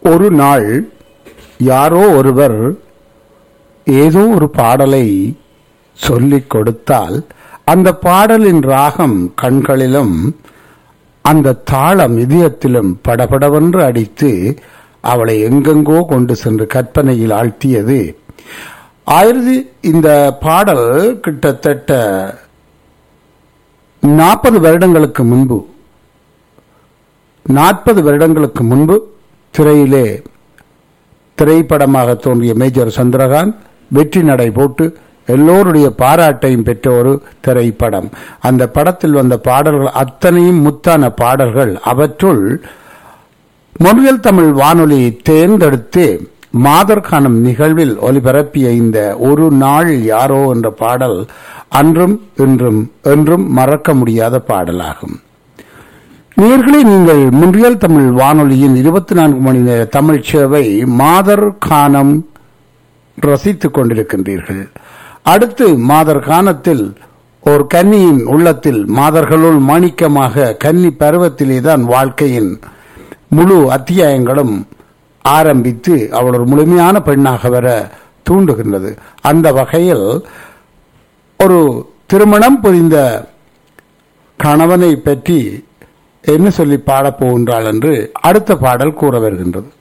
ஒரு நாள் யாரோ ஒருவர் ஏதோ ஒரு பாடலை சொல்லிக் கொடுத்தால் அந்த பாடலின் ராகம் கண்களிலும் அந்த தாளம் இதயத்திலும் படபடவென்று அடித்து அவளை எங்கெங்கோ கொண்டு சென்று கற்பனையில் ஆழ்த்தியது ஆயிரத்தி இந்த பாடல் கிட்டத்தட்ட நாற்பது வருடங்களுக்கு முன்பு நாற்பது வருடங்களுக்கு முன்பு திரையிலே திரைப்படமாக தோன்றிய மேஜர் சந்திரகாந்த் வெற்றி நடை போட்டு எல்லோருடைய பாராட்டையும் பெற்ற ஒரு திரைப்படம் அந்த படத்தில் வந்த பாடல்கள் அத்தனையும் முத்தான பாடல்கள் அவற்றுள் மொழியல் தமிழ் வானொலி தேர்ந்தெடுத்து மாதர் காணும் நிகழ்வில் ஒலிபரப்பிய இந்த ஒரு நாள் யாரோ என்ற பாடல் அன்றும் இன்றும் என்றும் மறக்க முடியாத பாடலாகும் நேர்களே நீங்கள் முன்றியல் தமிழ் வானொலியின் இருபத்தி நான்கு மணி நேர தமிழ் சேவை மாதர் கானம் ரசித்துக் கொண்டிருக்கின்றீர்கள் அடுத்து மாதர் கானத்தில் ஒரு கன்னியின் உள்ளத்தில் மாதர்களுள் மாணிக்கமாக கன்னி பருவத்திலேதான் வாழ்க்கையின் முழு அத்தியாயங்களும் ஆரம்பித்து அவள் ஒரு முழுமையான பெண்ணாக வர தூண்டுகின்றது அந்த வகையில் ஒரு திருமணம் புரிந்த கணவனை பற்றி என்ன சொல்லி பாடப் போகின்றாள் என்று அடுத்த பாடல் கூற வருகின்றது